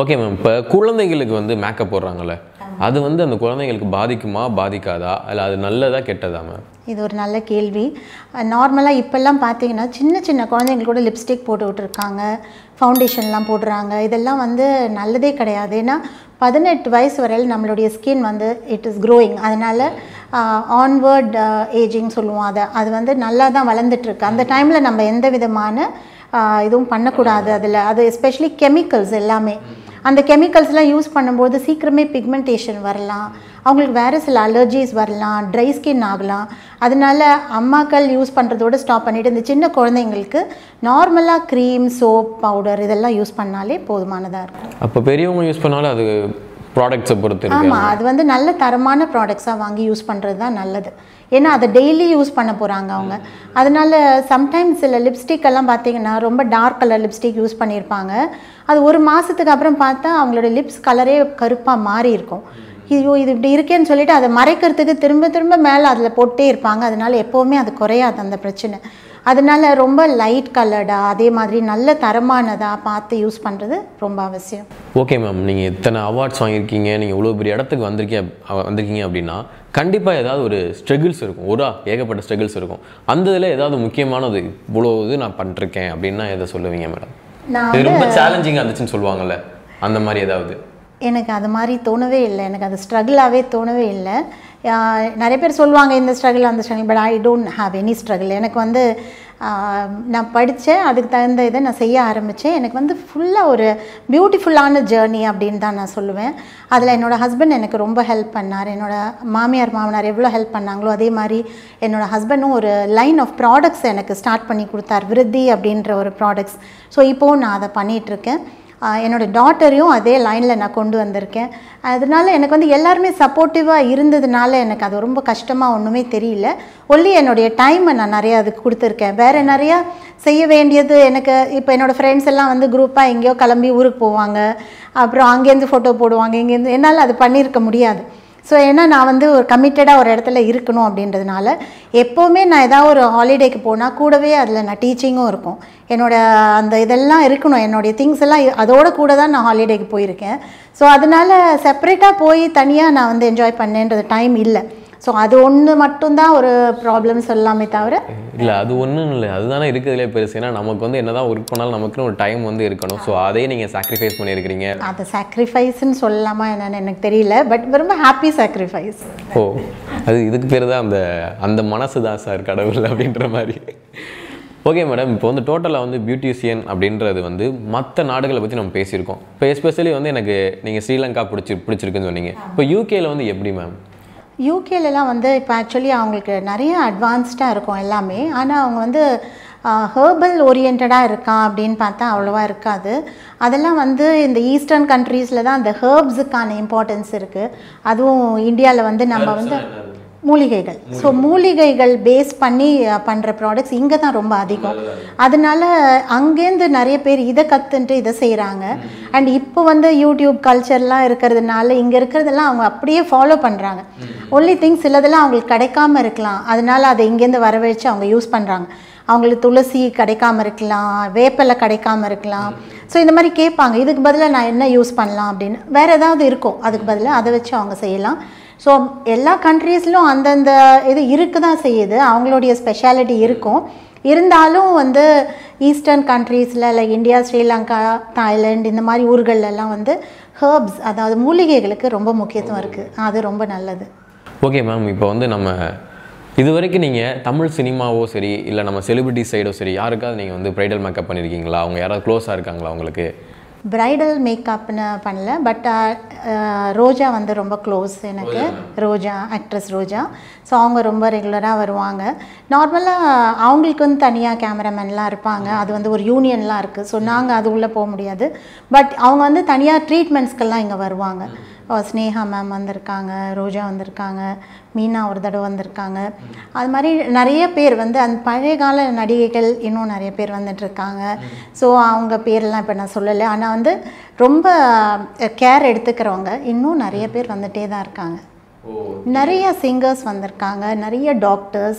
Okay ma'am இப்போ குழந்தைங்களுக்கு வந்து மேக்கப் போடுறாங்கல்ல அது வந்து அந்த குழந்தைங்களுக்கு பாதிக்குமா பாதிக்காதா இல்லை அது நல்லதா கெட்டதா மேம் இது ஒரு நல்ல கேள்வி நார்மலாக இப்போல்லாம் பார்த்தீங்கன்னா சின்ன சின்ன குழந்தைங்களுக்கு கூட லிப்ஸ்டிக் போட்டு விட்டுருக்காங்க ஃபவுண்டேஷன்லாம் போடுறாங்க இதெல்லாம் வந்து நல்லதே கிடையாது ஏன்னா பதினெட்டு வயசு வரையில் நம்மளுடைய ஸ்கின் வந்து இட் இஸ் க்ரோயிங் அதனால் ஆன்வர்ட் ஏஜிங் சொல்லுவோம் அதை அது வந்து நல்லா தான் வளர்ந்துட்டுருக்கு அந்த டைமில் நம்ம எந்த விதமான ஆஹ், இதுவும் பண்ணக்கூடாது அதில் அது எஸ்பெஷலி கெமிக்கல்ஸ் எல்லாமே அந்த கெமிக்கல்ஸ்லாம் யூஸ் பண்ணும்போது சீக்கிரமே பிக்மெண்டேஷன் வரலாம் அவங்களுக்கு வேறு சில அலர்ஜிஸ் வரலாம் ட்ரை ஸ்கின் ஆகலாம் அதனால அம்மாக்கள் யூஸ் பண்ணுறதோட ஸ்டாப் பண்ணிவிட்டு இந்த சின்ன குழந்தைங்களுக்கு நார்மலாக க்ரீம் சோப் பவுடர் இதெல்லாம் யூஸ் பண்ணாலே போதுமானதாக இருக்கும் அப்போ பெரியவங்க யூஸ் பண்ணாலும் அது ப்ராடக்ட்ஸை பொறுத்து இருக்கு ஆமாம் அது வந்து நல்ல தரமான ப்ராடக்ட்ஸாக வாங்கி யூஸ் பண்ணுறது தான் நல்லது ஏன்னா அதை டெய்லி யூஸ் பண்ண போகிறாங்க அவங்க அதனால சம்டைம்ஸ் சில லிப்ஸ்டிக் எல்லாம் பார்த்தீங்கன்னா ரொம்ப டார்க் கலர் லிப்ஸ்டிக் யூஸ் பண்ணியிருப்பாங்க அது ஒரு மாதத்துக்கு அப்புறம் பார்த்தா அவங்களோட லிப்ஸ் கலரே கருப்பாக மாறி இருக்கும் ஐயோ இது இப்படி இருக்கேன்னு சொல்லிட்டு அதை மறைக்கிறதுக்கு திரும்ப திரும்ப மேலே அதில் போட்டே இருப்பாங்க அதனால எப்போவுமே அது குறையாது அந்த பிரச்சனை அதனால ரொம்ப லைட் கலர்டா அதே மாதிரி நல்ல தரமானதாக பார்த்து யூஸ் பண்ணுறது ரொம்ப அவசியம் ஓகே மேம் நீங்கள் இத்தனை அவார்ட்ஸ் வாங்கியிருக்கீங்க நீங்கள் இவ்வளோ பெரிய இடத்துக்கு வந்திருக்கீங்க அப்~ வந்திருக்கீங்க அப்படின்னா கண்டிப்பாக ஏதாவது ஒரு ஸ்ட்ரகிள்ஸ் இருக்கும் ஒரு ஏகப்பட்ட ஸ்ட்ரகிள்ஸ் இருக்கும் அந்த இதில் ஏதாவது முக்கியமானது இவ்வளோ இது நான் பண்ணிருக்கேன் அப்படின்னா எதை சொல்லுவீங்க மேடம் நான் இது ரொம்ப சேலஞ்சிங்காக இருந்துச்சுன்னு சொல்லுவாங்கல்ல அந்த மாதிரி ஏதாவது எனக்கு அது மாதிரி தோணவே இல்லை எனக்கு அது ஸ்ட்ரகிளாகவே தோணவே இல்லை ஆஹ் நிறைய பேர் சொல்லுவாங்க இந்த ஸ்ட்ரகிள் அந்த struggle but I don't have any struggle எனக்கு வந்து ஆஹ் நான் படித்தேன் அதுக்கு தகுந்த இதை நான் செய்ய ஆரம்பித்தேன் எனக்கு வந்து ஃபுல்லாக ஒரு பியூட்டிஃபுல்லான ஜேர்னி அப்படின்னு தான் நான் சொல்லுவேன் அதில் என்னோட ஹஸ்பண்ட் எனக்கு ரொம்ப ஹெல்ப் பண்ணார் என்னோட மாமியார் மாமனார் எவ்வளோ ஹெல்ப் பண்ணாங்களோ அதே மாதிரி என்னோட ஹஸ்பண்டும் ஒரு லைன் ஆஃப் ப்ராடக்ட்ஸ் எனக்கு ஸ்டார்ட் பண்ணி கொடுத்தார் விருத்தி அப்படின்ற ஒரு ப்ராடக்ட்ஸ் ஸோ இப்போவும் நான் அதை பண்ணிகிட்ருக்கேன் ஆஹ் என்னோட டாட்டரையும் அதே லைனில் நான் கொண்டு வந்திருக்கேன் அதனால எனக்கு வந்து எல்லாருமே சப்போர்ட்டிவாக இருந்ததுனால எனக்கு அது ரொம்ப கஷ்டமாக ஒன்றுமே தெரியல ஒல்லி என்னுடைய டைமை நான் நிறையா அதுக்கு கொடுத்துருக்கேன் வேறு நிறையா செய்ய வேண்டியது எனக்கு இப்போ என்னோடய ஃப்ரெண்ட்ஸ் எல்லாம் வந்து குரூப்பாக எங்கேயோ கிளம்பி ஊருக்கு போவாங்க அப்புறம் அங்கேருந்து ஃபோட்டோ போடுவாங்க இங்கேருந்து என்னால் அது பண்ணியிருக்க முடியாது ஸோ ஏன்னா நான் வந்து ஒரு கமிட்டடாக ஒரு இடத்துல இருக்கணும் அப்படின்றதுனால எப்போவுமே நான் ஏதாவது ஒரு ஹாலிடேக்கு போனால் கூடவே அதில் நான் டீச்சிங்கும் இருக்கும் என்னோட அந்த இதெல்லாம் இருக்கணும் என்னுடைய திங்ஸ் எல்லாம் இ- அதோட கூட தான் நான் ஹாலிடேக்கு போயிருக்கேன் ஸோ அதனால செப்பரேட்டாக போய் தனியாக நான் வந்து என்ஜாய் பண்ணேன்றது டைம் இல்லை ஸோ அது ஒன்று மட்டும்தான் ஒரு ப்ராப்ளம் சொல்லலாமே தவிர இல்லை அது ஒன்றும் இல்லை அதுதானே இருக்கிறதுலே பெருசு ஏன்னா நமக்கு வந்து என்னதான் ஒர்க் பண்ணாலும் நமக்குன்னு ஒரு டைம் வந்து இருக்கணும் ஸோ அதையே நீங்கள் சாக்ரிஃபைஸ் பண்ணியிருக்கிறீங்க அதை சாக்ரிஃபைஸ்ன்னு சொல்லலாமா என்னன்னு எனக்கு தெரியல பட் ரொம்ப ஹாப்பி சாக்ரிஃபைஸ் ஓ அது இதுக்கு பேர் தான் அந்த அந்த மனசு தான் சார் கடவுள் அப்படின்ற மாதிரி ஓகே மேடம் இப்போ வந்து டோட்டலாக வந்து பியூட்டிஷியன் அப்படின்றது வந்து மற்ற நாடுகளை பற்றி நம்ம பேசியிருக்கோம் இப்போ எஸ்பெஷலி வந்து எனக்கு நீங்கள் ஸ்ரீலங்கா பிடிச்சி பிடிச்சிருக்குன்னு சொன்னீங்க இப்போ யூகேல வந்து எப்படி மேம் யூகேலலாம் வந்து இப்போ ஆக்சுவலி அவங்களுக்கு நிறைய அட்வான்ஸ்டாக இருக்கும் எல்லாமே ஆனால் அவங்க வந்து ஹேர்பல் ஓரியன்டாக இருக்கான் அப்படின்னு பார்த்தா அவ்வளோவா இருக்காது அதெல்லாம் வந்து இந்த ஈஸ்டர்ன் கண்ட்ரீஸில் தான் அந்த ஹேர்ப்ஸுக்கான இம்பார்ட்டன்ஸ் இருக்குது அதுவும் இந்தியாவில் வந்து நம்ம வந்து மூலிகைகள் ஸோ மூலிகைகள் பேஸ் பண்ணி பண்ணுற ப்ராடக்ட்ஸ் இங்கே தான் ரொம்ப அதிகம் அதனால அங்கேருந்து நிறைய பேர் இதை கற்றுன்ட்டு இதை செய்கிறாங்க அண்ட் இப்போ வந்து யூடியூப் கல்ச்சர்லாம் இருக்கிறதுனால இங்கே இருக்கிறதெல்லாம் அவங்க அப்படியே ஃபாலோ பண்ணுறாங்க ஒன்லி திங்ஸ் சிலதெல்லாம் அவங்களுக்கு கிடைக்காம இருக்கலாம் அதனால அதை இங்கேருந்து வரவழைச்சு அவங்க யூஸ் பண்ணுறாங்க அவங்களுக்கு துளசி கிடைக்காம இருக்கலாம் வேப்பிலை கிடைக்காம இருக்கலாம் ஸோ இந்த மாதிரி கேட்பாங்க இதுக்கு பதிலாக நான் என்ன யூஸ் பண்ணலாம் அப்படின்னு வேறு ஏதாவது இருக்கும் அதுக்கு பதிலாக அதை வச்சு அவங்க செய்யலாம் ஸோ எல்லா கண்ட்ரீஸ்லும் அந்தந்த இது இருக்க தான் செய்யுது அவங்களுடைய ஸ்பெஷாலிட்டி இருக்கும் இருந்தாலும் வந்து ஈஸ்டர்ன் கண்ட்ரீஸில் லைக் இந்தியா ஸ்ரீலங்கா தாய்லாந்து இந்த மாதிரி ஊர்கள்ல எல்லாம் வந்து ஹேர்ப்ஸ் அதாவது மூலிகைகளுக்கு ரொம்ப முக்கியத்துவம் இருக்குது அது ரொம்ப நல்லது ஓகே மேம் இப்போ வந்து நம்ம இது வரைக்கும் நீங்கள் தமிழ் சினிமாவோ சரி இல்லை நம்ம செலிபிரிட்டி சைடோ சரி யாருக்காவது நீங்கள் வந்து ப்ரைடல் மேக்கப் பண்ணியிருக்கீங்களா அவங்க யாராவது க்ளோஸாக இருக்காங்களா உங்களுக்கு பிரைடல் மேக்கப்னு பண்ணல பட் ரோஜா வந்து ரொம்ப க்ளோஸ் எனக்கு ரோஜா ஆக்ட்ரஸ் ரோஜா ஸோ அவங்க ரொம்ப ரெகுலராக வருவாங்க நார்மலாக அவங்களுக்கு வந்து தனியாக கேமராமேன்லாம் இருப்பாங்க அது வந்து ஒரு யூனியன்லாம் இருக்குது ஸோ நாங்கள் அது உள்ளே போக முடியாது பட் அவங்க வந்து தனியாக ட்ரீட்மெண்ட்ஸ்க்கெல்லாம் இங்கே வருவாங்க ஓ, ஸ்னேகா மேம் வந்திருக்காங்க ரோஜா வந்திருக்காங்க மீனா ஒரு தடவை வந்திருக்காங்க அது மாதிரி நிறைய பேர் வந்து அந்த பழைய கால நடிகைகள் இன்னும் நிறைய பேர் வந்துட்டு இருக்காங்க ஸோ அவங்க பேரெல்லாம் இப்போ நான் சொல்லலை ஆனால் வந்து ரொம்ப கேர் எடுத்துக்கிறவங்க இன்னும் நிறைய பேர் வந்துட்டே தான் இருக்காங்க நிறைய சிங்கர்ஸ் வந்திருக்காங்க நிறைய டாக்டர்ஸ்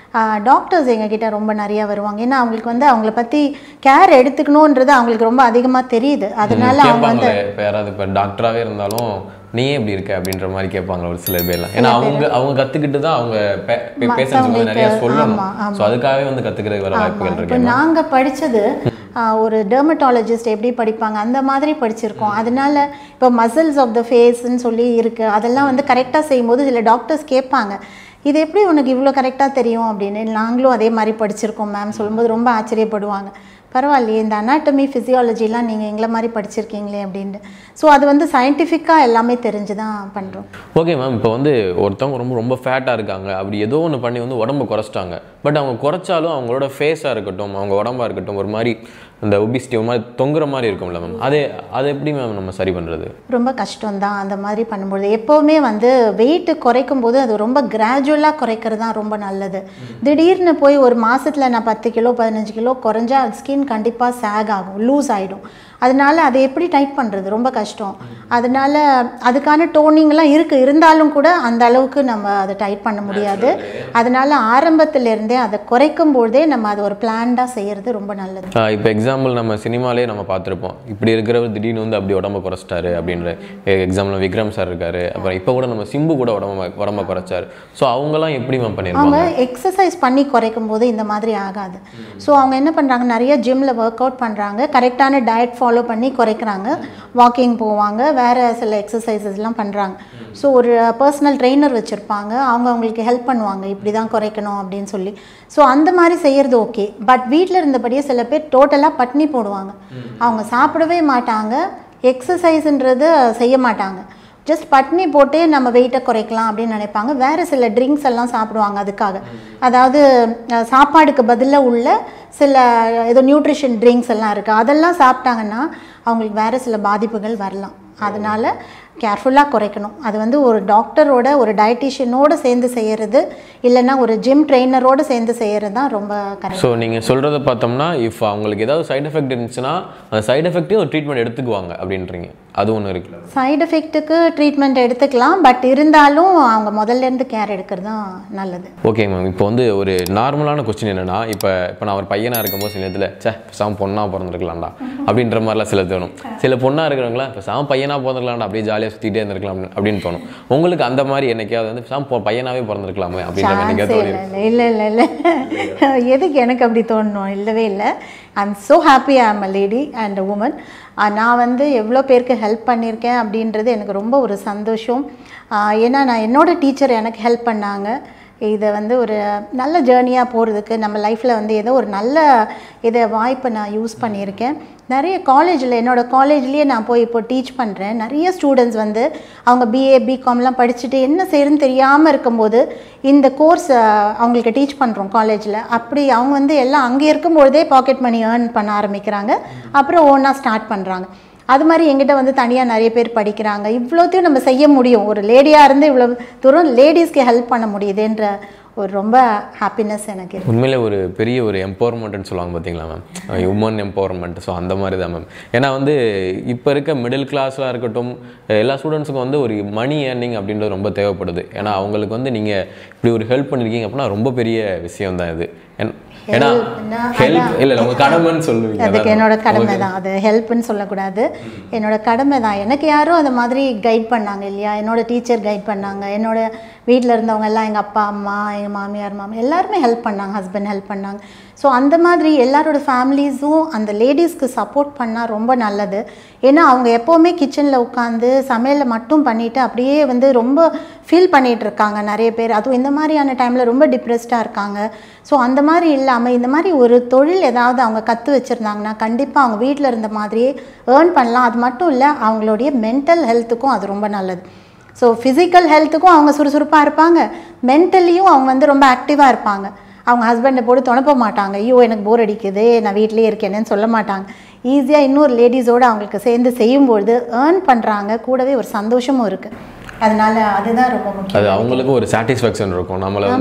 டாக்டர்ஸ் எங்ககிட்ட ரொம்ப நிறைய வருவாங்க ஏன்னா அவங்களுக்கு வந்து அவங்கள பற்றி கேர் எடுத்துக்கணுன்றது அவங்களுக்கு ரொம்ப அதிகமாக தெரியுது அதனால அவங்க வந்து கேட்பாங்களே இப்போ யாராவது இப்போ டாக்டராகவே இருந்தாலும் நீ ஏன் இப்படி இருக்க அப்படின்ற மாதிரி கேட்பாங்க ஒரு சில பேர்லாம் ஏன்னா அவங்க அவங்க கற்றுக்கிட்டு தான் அவங்க பேசன்ஸ் வந்து நிறைய சொல்லணும் ஸோ அதுக்காகவே வந்து கற்றுக்கிறதுக்கு வர வாய்ப்புகள் இப்போ இருக்கு நாங்கள் படித்தது ஒரு டெர்மட்டாலஜிஸ்ட் எப்படி படிப்பாங்க அந்த மாதிரி படிச்சிருக்கோம் அதனால இப்போ மசில்ஸ் ஆஃப் த ஃபேஸ்ன்னு சொல்லி இருக்குது அதெல்லாம் வந்து கரெக்டாக செய்யும்போது சில டாக்டர்ஸ் கேட்பாங்க இது எப்படி உனக்கு இவ்வளோ கரெக்டாக தெரியும் அப்படின்னு நாங்களும் அதே மாதிரி படிச்சிருக்கோம் மேம் சொல்லும்போது ரொம்ப ஆச்சரியப்படுவாங்க பரவாயில்லையே இந்த அனாட்டமி ஃபிசியாலஜிலாம் நீங்கள் எங்களை மாதிரி படிச்சிருக்கீங்களே அப்படின்ட்டு ஸோ அது வந்து சயின்டிஃபிக்காக எல்லாமே தெரிஞ்சு தான் பண்ணுறோம் ஓகே மேம் இப்போ வந்து ஒருத்தவங்க ரொம்ப ரொம்ப ஃபேட்டாக இருக்காங்க அப்படி ஏதோ ஒன்று பண்ணி வந்து உடம்ப குறைச்சிட்டாங்க பட் அவங்க குறைச்சாலும் அவங்களோட ஃபேஸாக இருக்கட்டும் அவங்க உடம்பா இருக்கட்டும் ஒரு மாதிரி அந்த ஒபிசிட்டி ஒரு மாதிரி தொங்குற மாதிரி இருக்கும்ல மேம் அதே அதை எப்படி மேம் நம்ம சரி பண்ணுறது ரொம்ப கஷ்டம்தான் அந்த மாதிரி பண்ணும்பொழுது எப்போவுமே வந்து வெயிட்டு குறைக்கும் போது அது ரொம்ப கிராஜுவலாக குறைக்கிறது தான் ரொம்ப நல்லது திடீர்னு போய் ஒரு மாசத்துல நான் பத்து கிலோ பதினஞ்சு கிலோ குறைஞ்சா ஸ்கின் கண்டிப்பாக சேக் ஆகும் லூஸ் ஆகிடும் அதனால அதை எப்படி டைட் பண்ணுறது ரொம்ப கஷ்டம் அதனால அதுக்கான டோனிங்லாம் இருக்குது இருந்தாலும் கூட அந்த அளவுக்கு நம்ம அதை டைட் பண்ண முடியாது அதனால ஆரம்பத்துல இருந்தே அதை குறைக்கும் பொழுதே நம்ம அதை ஒரு பிளான்டாக செய்கிறது ரொம்ப நல்லது இப்போ எக்ஸாம்பிள் நம்ம சினிமாலே நம்ம பார்த்துருப்போம் இப்படி இருக்கிறவர் திடீர்னு வந்து அப்படி உடம்ப குறைச்சிட்டாரு அப்படின்ற எக்ஸாம்பிள் விக்ரம் சார் இருக்காரு அப்புறம் இப்போ கூட நம்ம சிம்பு கூட உடம்ப உடம்ப குறைச்சாரு ஸோ அவங்கலாம் எப்படி மேம் பண்ணியிருப்பாங்க அவங்க எக்ஸசைஸ் பண்ணி குறைக்கும் போது இந்த மாதிரி ஆகாது ஸோ அவங்க என்ன பண்ணுறாங்க நிறைய ஜிம்மில் ஒர்க் அவுட் பண்ணுறாங்க கரெக்டான டயட் ஃபாலோ பண்ணி குறைக்கிறாங்க வாக்கிங் போவாங்க வேறு சில எக்ஸசைசஸ்லாம் பண்ணுறாங்க ஸோ ஒரு பர்சனல் ட்ரெயினர் வச்சுருப்பாங்க அவங்க அவங்களுக்கு ஹெல்ப் பண்ணுவாங்க இப்படி தான் குறைக்கணும் அப்படின்னு சொல்லி ஸோ அந்த மாதிரி செய்கிறது ஓகே பட் வீட்டில் இருந்தபடியே சில பேர் டோட்டலாக பட்னி போடுவாங்க அவங்க சாப்பிடவே மாட்டாங்க எக்ஸசைஸ்ன்றது செய்ய மாட்டாங்க ஜஸ்ட் பட்னி போட்டு நம்ம வெயிட்டை குறைக்கலாம் அப்படின்னு நினைப்பாங்க வேறு சில ட்ரிங்க்ஸ் எல்லாம் சாப்பிடுவாங்க அதுக்காக அதாவது அஹ், சாப்பாடுக்கு பதிலாக உள்ள சில ஏதோ நியூட்ரிஷன் ட்ரிங்க்ஸ் எல்லாம் இருக்குது அதெல்லாம் சாப்பிட்டாங்கன்னா அவங்களுக்கு வேறு சில பாதிப்புகள் வரலாம் அதனால கேர்ஃபுல்லாக குறைக்கணும் அது வந்து ஒரு டாக்டரோட ஒரு டயட்டிஷியனோட சேர்ந்து செய்கிறது இல்லைன்னா ஒரு ஜிம் ட்ரெயினரோட சேர்ந்து செய்கிறது தான் ரொம்ப கரெக்ட் ஸோ நீங்கள் சொல்கிறத பார்த்தோம்னா இஃப் அவங்களுக்கு ஏதாவது சைடு எஃபெக்ட் இருந்துச்சுன்னா அந்த சைடு எஃபெக்ட்டே ஒரு ட்ரீட்மெண்ட் எடுத்துக்குவாங்க அப்படின்றீங்க அது ஒன்று இருக்குல்ல சைடு எஃபெக்ட்டுக்கு ட்ரீட்மெண்ட் எடுத்துக்கலாம் பட் இருந்தாலும் அவங்க முதல்ல இருந்து கேர் எடுக்கிறது தான் நல்லது ஓகே மேம் இப்போ வந்து ஒரு நார்மலான கொஸ்டின் என்னன்னா இப்போ இப்போ நான் ஒரு பையனாக இருக்கும்போது சில நேரத்தில் சே சாம் பொண்ணாக பிறந்திருக்கலாம்டா அப்படின்ற மாதிரிலாம் சில தோணும் சில பொண்ணாக இருக்கிறவங்களா இப்போ சாம் பையனாக பிறந்திருக்கலாம்டா அப்படியே ஜாலியாக சுற்றிட்டே இருந்திருக்கலாம் அப்படின்னு தோணும் உங்களுக்கு அந்த மாதிரி என்னைக்காவது வந்து சாம் பொ- பையனாவே பிறந்திருக்கலாமே அப்படின்ற மாதிரி என்னைக்காவது சான்ஸே தோணி இல்லை இல்லை இல்லை இல்லை எதுக்கு எனக்கு அப்படி தோணணும் இல்லவே இல்லை I am so happy I am a lady and woman நான் வந்து எவ்வளோ பேருக்கு ஹெல்ப் பண்ணியிருக்கேன் அப்படின்றது எனக்கு ரொம்ப ஒரு சந்தோஷம் ஆஹ் ஏன்னா நான் என்னோட டீச்சர் எனக்கு ஹெல்ப் பண்ணாங்க இதை வந்து ஒரு நல்ல ஜேர்னியாக போகிறதுக்கு நம்ம லைஃப்பில் வந்து ஏதோ ஒரு நல்ல இதை வாய்ப்பை நான் யூஸ் பண்ணியிருக்கேன் நிறைய காலேஜில் என்னோட காலேஜ்லேயே நான் போய் இப்போ டீச் பண்ணுறேன் நிறைய ஸ்டூடெண்ட்ஸ் வந்து அவங்க பிஏ பிகாம்லாம் படிச்சுட்டு என்ன செய்யறதுன்னு தெரியாமல் இருக்கும்போது இந்த கோர்ஸ் அவங்களுக்கு டீச் பண்ணுறோம் காலேஜில் அப்படி அவங்க வந்து எல்லாம் அங்கே இருக்கும்பொழுதே பாக்கெட் மணி ஏர்ன் பண்ண ஆரம்பிக்கிறாங்க அப்புறம் ஓனாக ஸ்டார்ட் பண்ணுறாங்க அது மாதிரி எங்கிட்ட வந்து தனியாக நிறைய பேர் படிக்கிறாங்க இவ்வளோத்தையும் நம்ம செய்ய முடியும் ஒரு லேடியாக இருந்து இவ்வளோ தூரம் லேடிஸ்க்கு ஹெல்ப் பண்ண முடியுதுன்ற ஒரு ரொம்ப ஹாப்பினஸ் எனக்கு இருக்கு உண்மையிலே ஒரு பெரிய ஒரு எம்பவர்மெண்ட்னு சொல்லுவாங்க பார்த்தீங்களா மேம் உமன் எம்பவர்மெண்ட் ஸோ அந்த மாதிரி தான் மேம் ஏன்னா வந்து இப்போ இருக்க மிடில் கிளாஸாக இருக்கட்டும் எல்லா ஸ்டூடெண்ட்ஸுக்கும் வந்து ஒரு மணி ஏர்னிங் அப்படின்றது ரொம்ப தேவைப்படுது ஏன்னா அவங்களுக்கு வந்து நீங்கள் இப்படி ஒரு ஹெல்ப் பண்ணியிருக்கீங்க அப்படின்னா ரொம்ப பெரிய விஷயம் தான் இது ஏன்- ஏன்னா Help-னா ஹெல்ப் இல்லை இல்லை உங்கள் கடமைன்னு சொல்லுவீங்க அதுக்கு அதான். என்னோட கடமை தான் அது ஹெல்ப்னு சொல்லக்கூடாது என்னோட கடமை தான் எனக்கு யாரும் அந்த மாதிரி கைட் பண்ணாங்க இல்லையா என்னோட டீச்சர் கைட் பண்ணாங்க என்னோட வீட்டில் இருந்தவங்க எல்லாம் எங்கள் அப்பா அம்மா எங்கள் மாமியார் மாமி எல்லாருமே ஹெல்ப் பண்ணாங்க ஹஸ்பண்ட் ஹெல்ப் பண்ணாங்க ஸோ அந்த மாதிரி எல்லாரோட ஃபேமிலிஸும் அந்த லேடிஸ்க்கு சப்போர்ட் பண்ணால் ரொம்ப நல்லது ஏன்னா அவங்க எப்போவுமே கிச்சனில் உட்காந்து சமையலில் மட்டும் பண்ணிட்டு அப்படியே வந்து ரொம்ப ஃபீல் பண்ணிட்டு இருக்காங்க நிறைய பேர் அதுவும் இந்த மாதிரியான டைமில் ரொம்ப டிப்ரெஸ்டாக இருக்காங்க ஸோ அந்த மாதிரி இல்லாமல் இந்த மாதிரி ஒரு தொழில் ஏதாவது அவங்க கற்று வச்சுருந்தாங்கன்னா கண்டிப்பாக அவங்க வீட்டில் இருந்த மாதிரியே ஏர்ன் பண்ணலாம் அது மட்டும் இல்லை அவங்களுடைய மென்டல் ஹெல்த்துக்கும் அது ரொம்ப நல்லது ஸோ ஃபிசிக்கல் ஹெல்த்துக்கும் அவங்க சுறுசுறுப்பாக இருப்பாங்க மென்டலியும் அவங்க வந்து ரொம்ப ஆக்டிவாக இருப்பாங்க அவங்க ஹஸ்பண்டை போட்டு துணப்ப மாட்டாங்க ஐயோ எனக்கு போர் அடிக்குது நான் வீட்டிலேயே இருக்கேனேன்னு சொல்ல மாட்டாங்க ஈஸியாக இன்னொரு லேடிஸோடு அவங்களுக்கு சேர்ந்து செய்யும்பொழுது ஏர்ன் பண்ணுறாங்க கூடவே ஒரு சந்தோஷமும் இருக்குது அதனால அதுதான் ரொம்ப முக்கியம் அது அவங்களுக்கும் ஒரு சாட்டிஸ்ஃபேக்ஷன் இருக்கும் நம்மளை வந்து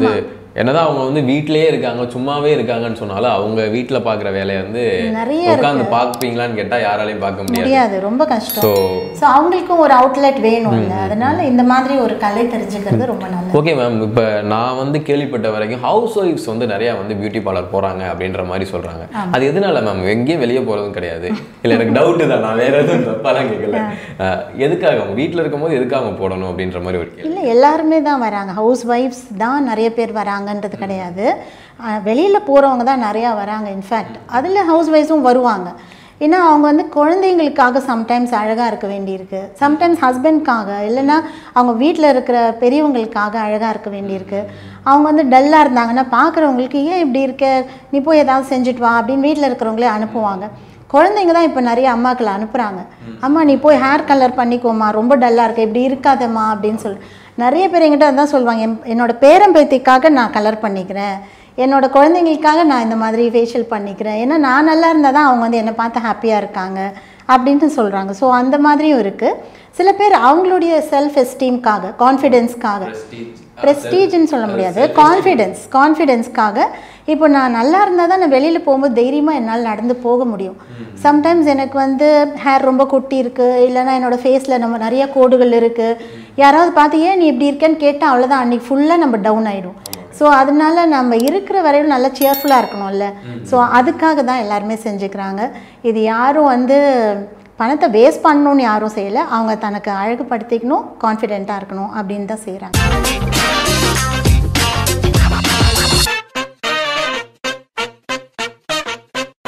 என்னதான் அவங்க வந்து வீட்டிலேயே இருக்காங்க சும்மாவே இருக்காங்கன்னு சொன்னாலும் அவங்க வீட்டில் பார்க்குற வேலையை வந்து நிறைய உட்காந்து பார்ப்பீங்களான்னு கேட்டால் யாராலையும் பார்க்க முடியாது முடியாது ரொம்ப கஷ்டம் ஸோ ஸோ அவங்களுக்கும் ஒரு அவுட்லெட் வேணும்ல அதனால இந்த மாதிரி ஒரு கலை தெரிஞ்சுக்கிறது ரொம்ப நல்லது ஓகே மேம் இப்போ நான் வந்து கேள்விப்பட்ட வரைக்கும் ஹவுஸ் ஒய்ஃப்ஸ் வந்து நிறையா வந்து பியூட்டி பார்லர் போகிறாங்க அப்படின்ற மாதிரி சொல்கிறாங்க அது எதனால மேம் எங்கேயும் வெளியே போகிறதும் கிடையாது இல்லை எனக்கு டவுட்டு தான் நான் வேற எதுவும் தப்பாலாம் கேட்கல அஹ், எதுக்காக அவங்க வீட்டில் இருக்கும்போது எதுக்காக அவங்க போடணும் அப்படின்ற மாதிரி ஒரு கேள்வி இல்லை எல்லாருமே தான் வராங்க ஹவுஸ் ஒய்ஃப்ஸ் தான் நிறைய பேர் வராங்கன்றது கிடையாது வெளியில் போகிறவங்க தான் நிறையா வராங்க இன்ஃபேக்ட் அதில் ஹவுஸ் ஒய்ஃபும் வருவாங்க ஏன்னா அவங்க வந்து குழந்தைங்களுக்காக சம்டைம்ஸ் அழகாக இருக்க வேண்டியிருக்கு சம்டைம்ஸ் ஹஸ்பண்ட்காக இல்லைன்னா அவங்க வீட்டில் இருக்கிற பெரியவங்களுக்காக அழகாக இருக்க வேண்டியிருக்கு அவங்க வந்து டல்லாக இருந்தாங்கன்னா பார்க்குறவங்களுக்கு ஏன் இப்படி இருக்க நீ போய் ஏதாவது செஞ்சுட்டு வா அப்படின்னு வீட்டில் இருக்கிறவங்களே அனுப்புவாங்க குழந்தைங்க தான் இப்போ நிறைய அம்மாக்களை அனுப்புகிறாங்க அம்மா நீ போய் ஹேர் கலர் பண்ணிக்கோமா ரொம்ப டல்லாக இருக்க இப்படி இருக்காதம்மா அப்படின்னு சொல்லி நிறைய பேர் என்கிட்ட அதான் சொல்லுவாங்க என் என்னோட பேரன் பேத்திக்காக நான் கலர் பண்ணிக்கிறேன் என்னோட குழந்தைங்களுக்காக நான் இந்த மாதிரி ஃபேஷியல் பண்ணிக்கிறேன் ஏன்னா நான் நல்லா இருந்தால் தான் அவங்க வந்து என்னை பார்த்து ஹாப்பியாக இருக்காங்க அப்படின்ட்டு சொல்கிறாங்க ஸோ அந்த மாதிரியும் இருக்குது சில பேர் அவங்களுடைய செல்ஃப் எஸ்டீம்காக கான்ஃபிடென்ஸ்க்காக ப்ரெஸ்டீஜ்னு சொல்ல முடியாது கான்ஃபிடென்ஸ் கான்ஃபிடென்ஸ்க்காக இப்போ நான் நல்லா இருந்தால் தான் நான் வெளியில் போகும்போது தைரியமாக என்னால் நடந்து போக முடியும் சம்டைம்ஸ் எனக்கு வந்து ஹேர் ரொம்ப கொட்டி இருக்குது இல்லைன்னா என்னோடய ஃபேஸில் நம்ம நிறைய கோடுகள் இருக்குது யாராவது பார்த்து ஏன் நீ இப்படி இருக்கேன்னு கேட்டால் அவ்வளோதான் அன்றைக்கி ஃபுல்லாக நம்ம டவுன் ஆகிடும் ஸோ அதனால நம்ம இருக்கிற வரையும் நல்லா சியர்ஃபுல்லாக இருக்கணும்ல ஸோ அதுக்காக தான் எல்லாருமே செஞ்சுக்கிறாங்க இது யாரும் வந்து பணத்தை வேஸ்ட் பண்ணணும்னு யாரும் செய்யலை அவங்க தனக்கு அழகுபடுத்திக்கணும் கான்ஃபிடென்ட்டாக இருக்கணும் அப்படின்னு தான் செய்கிறாங்க